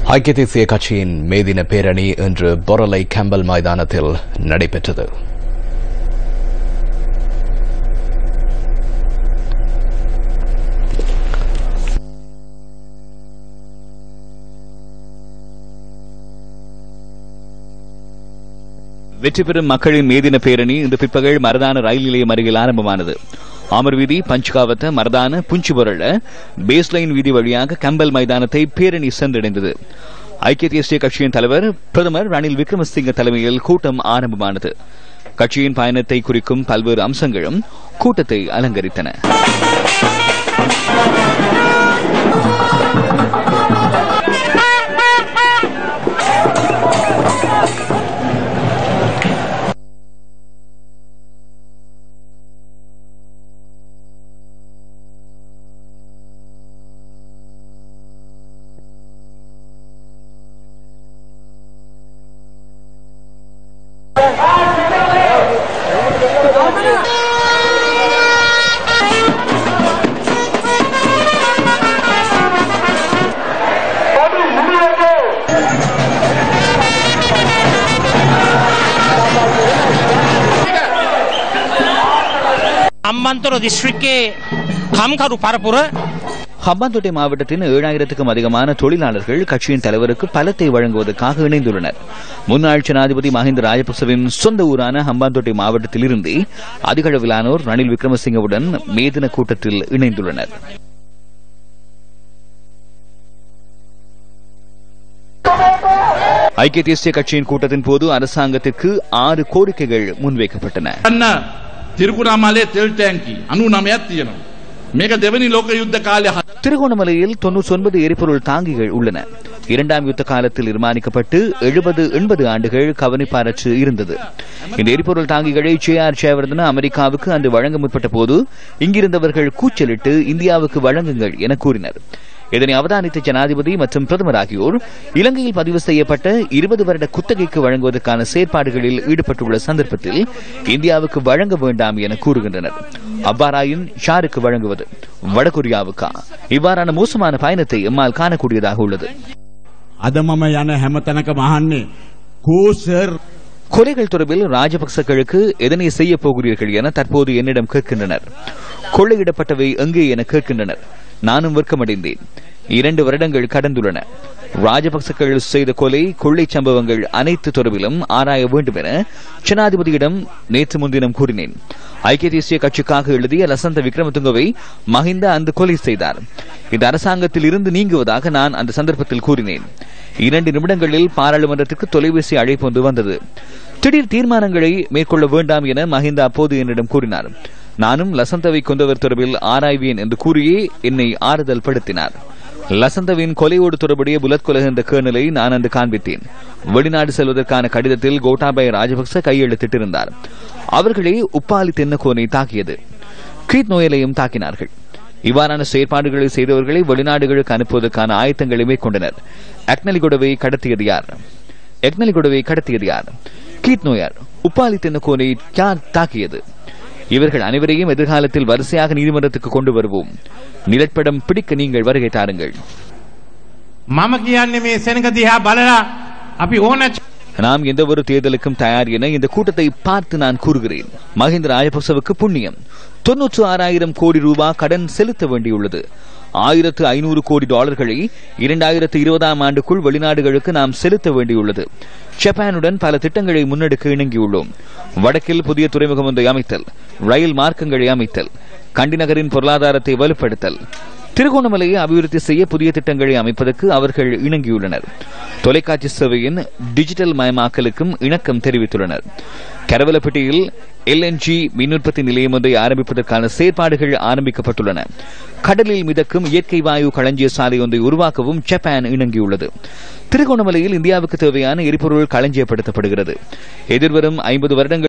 ஐக்கிய தேசிய கட்சியின் மேதின பேரணி இன்று பொரலை கேம்பல் மைதானத்தில் நடைபெற்றது வெற்றி பெறும் மக்களின் மேதின பேரணி இன்று பிற்பகல் மரதான ரயில் நிலையம் அருகில் ஆரம்பமானது ஆமர் வீதி பஞ்ச்காவத்த மரதான புஞ்சுபொருள பேஸ்லைன் வீதி வழியாக கம்பல் மைதானத்தை பேரணி சென்றடைந்தது ஐக்கிய தேசிய கட்சியின் தலைவர் பிரதமர் ரணில் விக்ரமசிங்க தலைமையில் கூட்டம் ஆரம்பமானது கட்சியின் பயணத்தை குறிக்கும் பல்வேறு அம்சங்களும் கூட்டத்தை அலங்கரித்தன අම්බන්තොර දිස්ත්‍රික්කේ කම්කරු පරපුර ஹம்பாந்தோட்டை மாவட்டத்தின் ஏழாயிரத்துக்கும் அதிகமான தொழிலாளர்கள் கட்சியின் தலைவருக்கு பலத்தை வழங்குவதற்காக இணைந்துள்ளனர் முன்னாள் ஜனாதிபதி மஹிந்த ராஜபக்சவின் சொந்த ஊரான ஹம்பாந்தோட்டை மாவட்டத்திலிருந்தே அதிக அளவிலானோர் ரணில் விக்ரமசிங்கவுடன் மேதின கூட்டத்தில் இணைந்துள்ளனர் ஐக்கிய தேசிய கட்சியின் கூட்டத்தின் போது அரசாங்கத்திற்கு ஆறு கோரிக்கைகள் முன்வைக்கப்பட்டன ගන්න තිරකුණාමලේ තෙල් ටෑන්කි අනු නමයක් තියෙනවා. මේක දෙවනි ලෝක යුද්ධ කාලය හද திருகோணமலையில் தொன்னூற்றி ஒன்பது எரிபொருள் தாங்கிகள் உள்ளன இரண்டாம் யுத்த காலத்தில் நிர்மாணிக்கப்பட்டு எழுபது எண்பது ஆண்டுகள் கவனிப்பாரற்று இருந்தது இந்த எரிபொருள் தாங்கிகளை ஜே ஆர் ஜெயவர்தன அமெரிக்காவுக்கு அன்று வழங்க முற்பட்ட போது இங்கிருந்தவர்கள் கூச்சலிட்டு இந்தியாவுக்கு வழங்குங்கள் என கூறினர் இதனை அவதானித்த ஜனாதிபதி மற்றும் பிரதமர் ஆகியோர் இலங்கையில் பதிவு செய்யப்பட்ட இருபது வருட குத்தகைக்கு வழங்குவதற்கான செயற்பாடுகளில் ஈடுபட்டுள்ள சந்தர்ப்பத்தில் இந்தியாவுக்கு வழங்க வேண்டாம் என கூறுகின்றனர் அவ்வாறாயின் ஷாருக்கு வழங்குவது வடகொரியாவுக்கா இவ்வாறான மோசமான பயணத்தை எம்மால் காணக்கூடியதாக உள்ளது අද මම යන හැමතැනක මහන්නේ කෝසර් கொலைகள் தொடர்பில் ராஜபக்சக்களுக்கு எதனை செய்ய போகிறீர்கள் என தற்போது என்னிடம் கேட்கின்றனர் கொள்ளையிடப்பட்டவை எங்கே என கேட்கின்றனர் நானும் வெட்கமடைந்தேன் இரண்டு வருடங்கள் கடந்துள்ளன ராஜபக்சக்கள் செய்த கொலை கொள்ளை சம்பவங்கள் அனைத்து தொடர்பிலும் ஆராய வேண்டும் என ஜனாதிபதியிடம் நேற்று முன்தினம் கூறினேன் ஐக்கிய தேசிய கட்சிக்காக எழுதிய லசந்த விக்ரமதுங்கவை மஹிந்த அந்த கொலை செய்தார் இந்த அரசாங்கத்தில் இருந்து நீங்குவதாக நான் அந்த சந்தர்ப்பத்தில் கூறினேன் இரண்டு நிமிடங்களில் பாராளுமன்றத்துக்கு தொலைபேசி அழைப்பு ஒன்று வந்தது திடீர் தீர்மானங்களை மேற்கொள்ள வேண்டாம் என மஹிந்த அப்போது என்னிடம் கூறினார் நானும் லசந்தவை கொண்டவர் தொடர்பில் ஆராய்வேன் என்று கூறியே என்னை ஆறுதல் படுத்தினார் லசந்தவின் கொலையோடு தொடர்புடைய புலத் கொலை என்ற கேர்னலை நான் அன்று காண்பித்தேன் வெளிநாடு செல்வதற்கான கடிதத்தில் கோட்டாபய ராஜபக்ச கையெழுத்திட்டிருந்தார் அவர்களே உப்பாலி தென்னகோனை தாக்கியது கீட் நோயலையும் தாக்கினார்கள் இவ்வாறான செயற்பாடுகளை செய்தவர்களை வெளிநாடுகளுக்கு அனுப்புவதற்கான ஆயத்தங்களை மேற்கொண்டனர் அக்னலிகொடவை கடத்தியது யார் எக்னலிகொடவை கடத்தியது யார் கீட் நோயார் உப்பாலி தென்னகோனை யார் தாக்கியது இவர்கள் அனைவரையும் எதிர்காலத்தில் வரிசையாக நீதிமன்றத்துக்கு கொண்டு வருவோம் நிலப்படம் பிடிக்க நீங்கள் வருகை தாருங்கள் මම කියන්නේ මේ සෙනක දිහා බලලා අපි ඕන நாம் எந்த ஒரு தேர்தலுக்கும் தயார் என இந்த கூட்டத்தை பார்த்து நான் கூறுகிறேன் மஹிந்த ராஜபக்சவுக்கு புண்ணியம் தொன்னூற்று ஆறாயிரம் கோடி ரூபாய் கடன் செலுத்த வேண்டியுள்ளது ஆயிரத்து ஐநூறு கோடி டாலர்களை இரண்டாயிரத்து இருபதாம் ஆண்டுக்குள் வெளிநாடுகளுக்கு நாம் செலுத்த வேண்டியுள்ளது ஜப்பானுடன் பல திட்டங்களை முன்னெடுக்க இணங்கியுள்ளோம் வடக்கில் புதிய துறைமுகம் ஒன்றை அமைத்தல் ரயில் மார்க்கங்களை அமைத்தல் கண்டி நகரின் பொருளாதாரத்தை வலுப்படுத்தல் திருகோணமலையை அபிவிருத்தி செய்ய புதிய திட்டங்களை அமைப்பதற்கு அவர்கள் இணங்கியுள்ளனர் தொலைக்காட்சி சேவையின் டிஜிட்டல் மயமாக்கலுக்கும் இணக்கம் தெரிவித்துள்ளனர் கரவலப்பட்டியில் எல்என்ஜி மின் உற்பத்தி நிலையம் ஒன்றை ஆரம்பிப்பதற்கான செயற்பாடுகள் ஆரம்பிக்கப்பட்டுள்ளன கடலில் மிதக்கும் இயற்கை வாயு களஞ்சிய சாலை ஒன்றை உருவாக்கவும் ஜப்பான் இணங்கியுள்ளது திருகோணமலையில் இந்தியாவுக்கு தேவையான எரிபொருள் களஞ்சியப்படுத்தப்படுகிறது எதிர்வரும் ஐம்பது வருடங்கள்